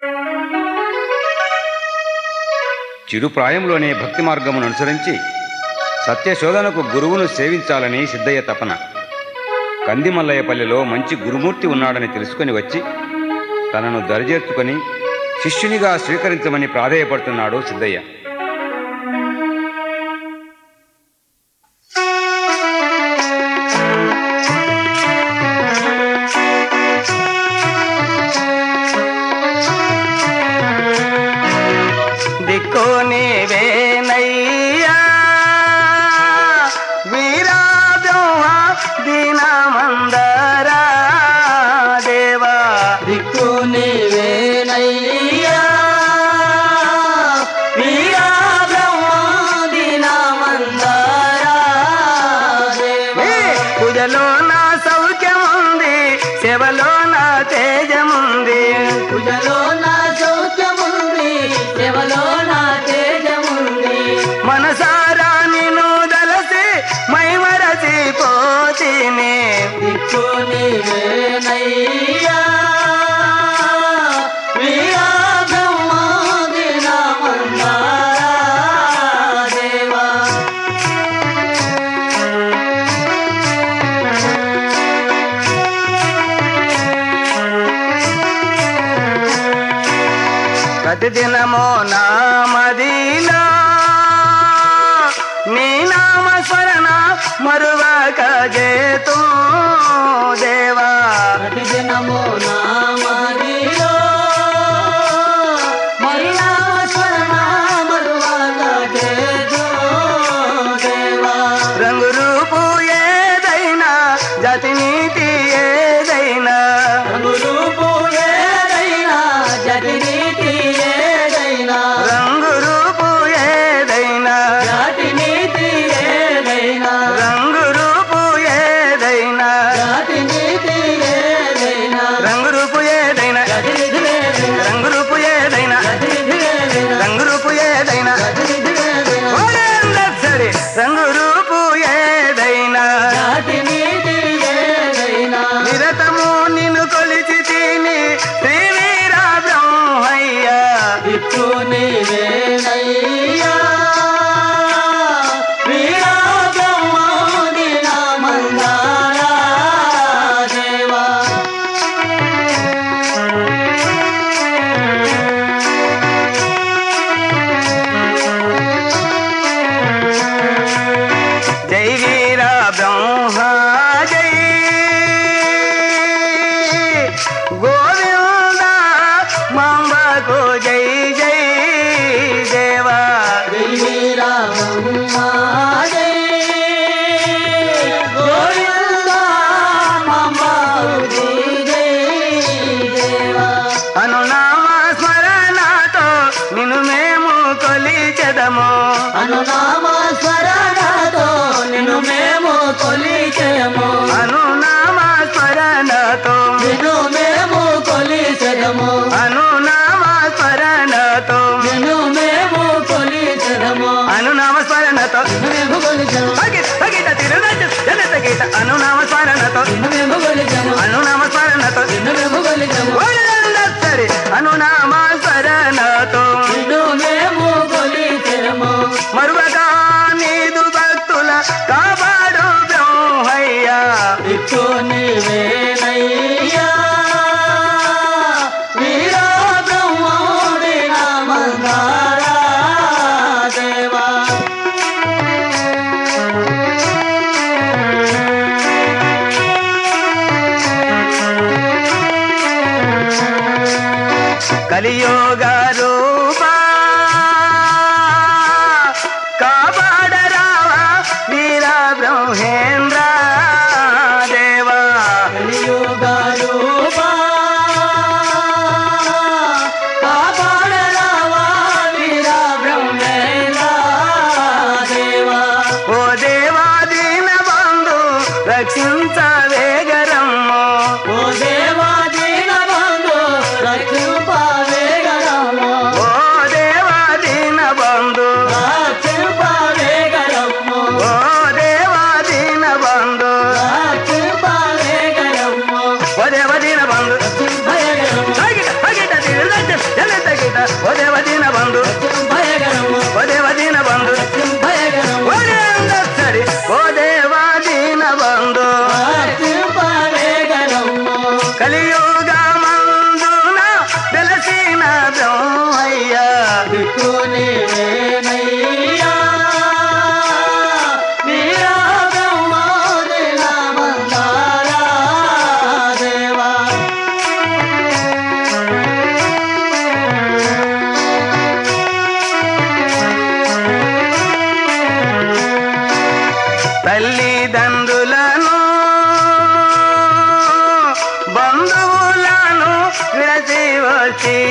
చిరుప్రాయంలోనే భక్తి మార్గమును అనుసరించి సత్యశోధనకు గురువును సేవించాలని సిద్ధయ్య తపన కందిమల్లయ్యపల్లిలో మంచి గురుమూర్తి ఉన్నాడని తెలుసుకొని వచ్చి తనను దరిచేర్చుకొని శిష్యునిగా స్వీకరించమని ప్రాధేయపడుతున్నాడు సిద్ధయ్య దిక్కు నీవేనయ్యా వీరాబ్రహ్మ దీనమందరా దేవా దిక్కు నీవేనయ్యా వీరా బ్రహ్మాదినమందరా దేవా. ఏ పూజలో నా సౌఖ్యముంది సేవలో నా తేజముంది పూజలో నా సౌఖ్యముంది సేవలో నా తేజముంది మనసారా నిన్ను దలసి మైమరసి పోతిని దిక్కు నీవేనయ్యా వీరా బ్రహ్మాదినమందరా దేవా ప్రతిదినమో నామదిలో నీ నామ స్మరణ మరువక చేతూ దేవా ప్రతిదినము నామదిలో మరునామ స్మరణ మరువక చేదో దేవా. రంగు రూపు ఏదైనా జాతి నీతి ఏదైనా రంగు రూపు ఏదైనా, జతి నీతి ఏదైనా, రంగు రూపు ఏదైనా జాతి నీతి ఏదైనా, రంగు రూపు ఏదైనా జాతి నీతి ఏదైనా, రంగు రూపు ఏదైనా జతి నిధి ఏదైనా, రంగు రూపు ఏదైనా జతి నిధి ఏదైనా, రంగు రూపు ఏదైనా జతి నిధి ఏదైనా, సరే రంగు రూపు ఏదైనా జాతి నీతి ఏదైనా నిరతము నిన్ను కొలిచి తిని శ్రీ వీర బ్రహ్మయ్య దిక్కు నీవేనయ్యా వీరా బ్రహ్మాదిన మందారా దేవా జై వీర బ్రహ్మ జై గోవింద మాంబకు జై జై దేవా జై వీరా బ్రహ్మా జై గోవిందా మమ్మావుది జై దేవా అనునామ స్మరణతో నిన్ను మేము కొలిచెదము అనునామ స్మరణతో నిన్ను మేము కొలిచెము అనునామ స్మరణతో నిన్ను మేము కొలిచెదము అనునామ స్మరణతో నిన్ను మేము కొలిచెదము అనునామ స్మరణతో నిన్ను మేము కొలిచెము తగిట తగిట తిరునచ్చు జనత గీత అనునామ స్మరణతో నిన్ను మేము కొలిచెము అనునామ స్మరణతో నిన్ను మేము కొలిచెము సరే అనునామ స్మరణతో నిన్ను మేము కొలిచెము మరువగా నీదు భక్తుల కాపాడు బ్రహ్మయ్య దిక్కు నీవేనయ్యా వీరా బ్రహ్మోడి నామందారా దేవా కలియోగ రూపా కాపాడరావా వీర బ్రహ్మేంద్ర దేవా కలియుగరూపా కాపాడరావా వీరా బ్రహ్మేంద్ర దేవా ఓ దేవా దీన బంధు రక్షించవేగరమ్మో ఓ దేవా దీనబంధు రక్షింపవేగరము ఓ దేవా దీన బంధు రక్షింపవేగరము ఓ దేవా దీన బంధు రక్షింపవేగరము ఓ దేవా దీన బంధు రక్షింపవేగరము తగిట తగిట తిరునచ్చు జనత గీత ఓ దేవదీన బంధు భయగరము ఓ దేవదీన బంధు భయగరము ఓరే అందరి ఓ దేవాదీన బంధు భయగరము కలియుగ మందున వెలసిన బ్రహ్మయ్య దిక్కుని వేనయ్యా వీరా బ్రహ్మాది నామందారా దేవా తల్లిదండ్రులను బంధువులను విడచి వచ్చి